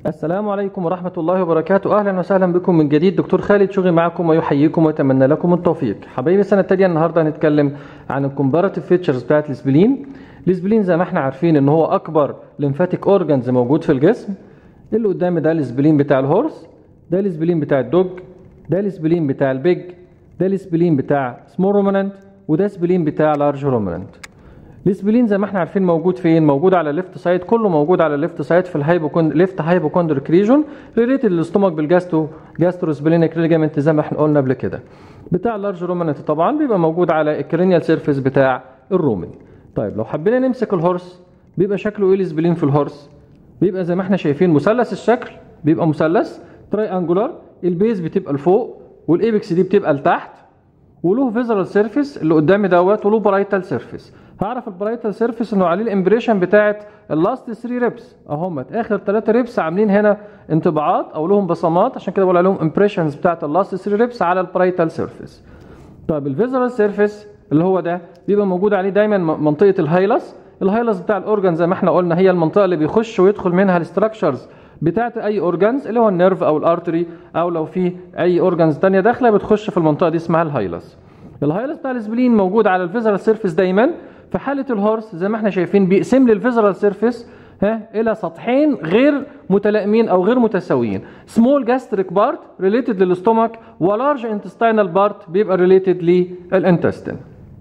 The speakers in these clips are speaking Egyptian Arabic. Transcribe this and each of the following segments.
السلام عليكم ورحمة الله وبركاته أهلا وسهلا بكم من جديد دكتور خالد شوقي معكم ويحييكم ويتمنى لكم التوفيق حبايبي السنة التانية النهاردة هنتكلم عن الكومباراتيف فيتشرز بتاعت الاسبلين الاسبلين زي ما احنا عارفين ان هو اكبر ليمفاتيك اورجانز موجود في الجسم اللي قدامي ده الاسبلين بتاع الهورس ده الاسبلين بتاع الدوج ده الاسبلين بتاع البيج ده الاسبلين بتاع سمول روماننت وده اسبلين بتاع لارج روماننت الاسبلين زي ما احنا عارفين موجود فين موجود على الليفت سايد كله موجود على الليفت سايد في الهايبوكون ليفت هايبوكوندريك ريجون ريليتد للاستومك بالجاستو جاستروسبلينيك ليجامنت زي ما احنا قلنا قبل كده بتاع اللارج روماننت طبعا بيبقى موجود على الكرينيال سيرفيس بتاع الرومن طيب لو حبينا نمسك الهورس بيبقى شكله ايه الاسبلين في الهورس بيبقى زي ما احنا شايفين مثلث الشكل بيبقى مثلث تراي انجولار البيز بتبقى لفوق والايبكس دي بتبقى لتحت وله فيزرال سيرفيس اللي قدامي دوت وله برايتال سيرفيس هعرف البرايتال سيرفيس انه عليه الامبريشن بتاعت اللاست 3 ريبس اهمت اخر 3 ريبس عاملين هنا انطباعات او لهم بصمات عشان كده بقول عليهم امبريشنز بتاعت اللاست 3 ريبس على البرايتال سيرفيس طيب الفيزرال سيرفيس اللي هو ده بيبقى موجود عليه دايما منطقه الهايلس الهايلس بتاع الاورجان زي ما احنا قلنا هي المنطقه اللي بيخش ويدخل منها الاستراكشرز بتاعت اي اورجانز اللي هو النيرف او الارتري او لو في اي اورجانز ثانيه داخله بتخش في المنطقه دي اسمها الهايلس الهايلس بتاع الاسبلين موجود على الفيزرال سيرفيس دايما في حاله الهورس زي ما احنا شايفين بيقسم لي الفيزرال سيرفيس ها الى سطحين غير متلائمين او غير متساويين سمول جاستريك بارت ريليتد للاستومك ولارج انتستينال بارت بيبقى ريليتد للانتستين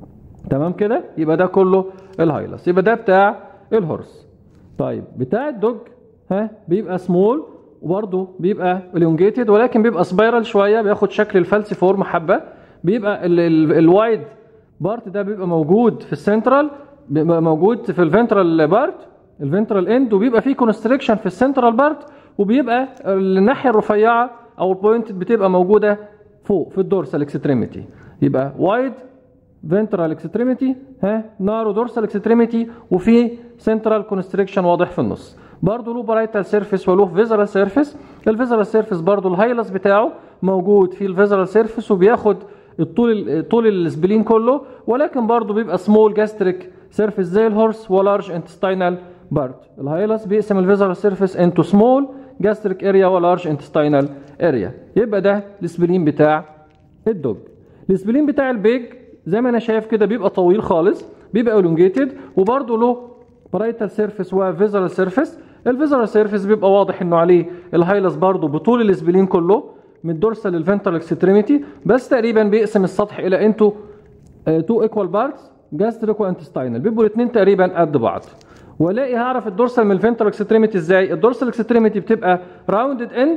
تمام كده يبقى ده كله الهايلس يبقى ده بتاع الهورس طيب بتاع الدوج ها بيبقى سمول وبرضه بيبقى الونجيتد ولكن بيبقى سبايرال شويه بياخد شكل الفالسي فورم حبه بيبقى الوايد بارت ده بيبقى موجود في السنترال بيبقى موجود في الفنترال بارت الفنترال اند وبيبقى فيه كونستريكشن في السنترال بارت وبيبقى الناحيه الرفيعه او البوينت بتبقى موجوده فوق في الدورسال اكستريميتي يبقى وايد فنترال اكستريميتي ها نارو دورسال اكستريميتي وفي سنترال كونستريكشن واضح في النص برضه له برايتال سيرفيس وله فيزرال سيرفيس الفيزرال سيرفيس برضه الهايلس بتاعه موجود في الفيزرال سيرفيس وبياخد الطول طول السبلين كله ولكن برضه بيبقى سمول جاستريك سيرفيس زي الهورس ولارج انتستينال بارت الهايلس بيقسم الفيزرال سيرفيس انتو سمول جاستريك اريا ولارج انتستينال اريا يبقى ده السبلين بتاع الدوج السبلين بتاع البيج زي ما انا شايف كده بيبقى طويل خالص بيبقى الونجيتد وبرضه له برايتال سيرفيس وفيزرال سيرفيس الفيزرال سيرفيس بيبقى واضح انه عليه الهايلس برضه بطول السبلين كله من الدورسال للفنترال اكستريميتي بس تقريبا بيقسم السطح الى انتو تو ايكوال بارتس جاستريك وانتستينال بيبقوا الاثنين تقريبا قد بعض والاقي هعرف الدورسال من الفنترال اكستريميتي ازاي الدورسال اكستريميتي بتبقى راوندد اند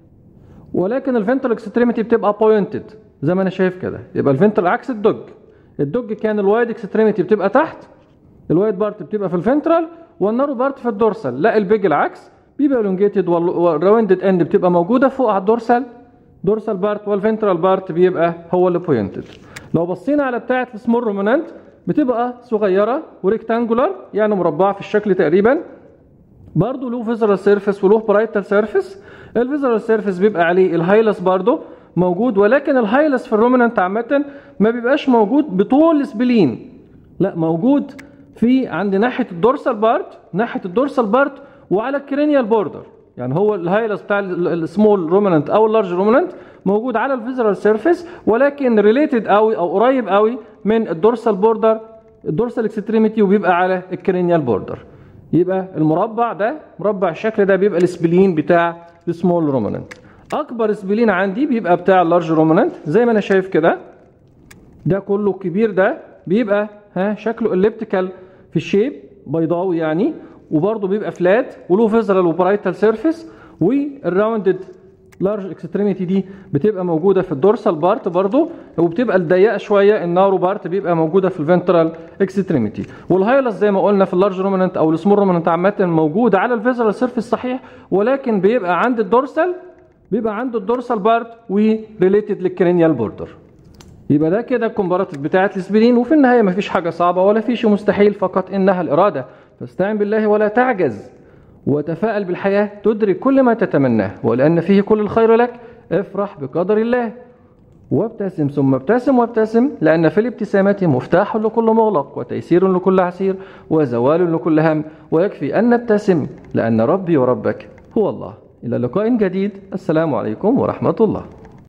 ولكن الفنترال اكستريميتي بتبقى بوينتد زي ما انا شايف كده يبقى الفنترال عكس الدوج الدوج كان الوايد اكستريميتي بتبقى تحت الوايد بارت بتبقى في الفنترال والنارو بارت في الدورسال لا البيج العكس بيبقى الونجيتد والراوندد اند بتبقى موجوده فوق على الدورسال دورسال بارت والفنترال بارت بيبقى هو اللي بوينتد لو بصينا على بتاعه السمول روماننت بتبقى صغيره وريكتانجولار يعني مربعه في الشكل تقريبا برضه له فيزرال سيرفيس وله برايتال سيرفيس الفيزرال سيرفيس بيبقى عليه الهايلس برضه موجود ولكن الهايلس في الروماننت عامه ما بيبقاش موجود بطول السبلين لا موجود في عند ناحيه الدورسال بارت ناحيه الدورسال بارت وعلى الكرينيال بوردر يعني هو الهايلس بتاع السمول روماننت او اللارج روماننت موجود على الفيزرال سيرفيس ولكن ريليتد قوي او قريب قوي من الدورسال بوردر الدورسال اكستريميتي وبيبقى على الكرينيال بوردر يبقى المربع ده مربع الشكل ده بيبقى السبلين بتاع السمول روماننت اكبر سبلين عندي بيبقى بتاع اللارج روماننت زي ما انا شايف كده ده كله الكبير ده بيبقى ها شكله اليبتيكال في الشيب بيضاوي يعني وبرضه بيبقى فلات وله فيزرال وبرايتال سيرفيس والراوندد لارج اكستريميتي دي بتبقى موجوده في الدورسال بارت برضه وبتبقى الضيقه شويه النارو بارت بيبقى موجوده في الفنترال اكستريميتي والهايلس زي ما قلنا في اللارج روماننت او السمول روماننت عامه موجود على الفيزرال سيرفيس صحيح ولكن بيبقى عند الدورسال بيبقى عنده الدورسال بارت وريليتد للكرينيال بوردر يبقى ده كده الكومباراتيف بتاعه الاسبرين وفي النهايه مفيش حاجه صعبه ولا في شيء مستحيل فقط انها الاراده فاستعن بالله ولا تعجز وتفاءل بالحياه تدرك كل ما تتمناه ولان فيه كل الخير لك افرح بقدر الله وابتسم ثم ابتسم وابتسم لأن في الابتسامة مفتاح لكل مغلق وتيسير لكل عسير وزوال لكل هم ويكفي أن نبتسم لأن ربي وربك هو الله إلى لقاء جديد السلام عليكم ورحمة الله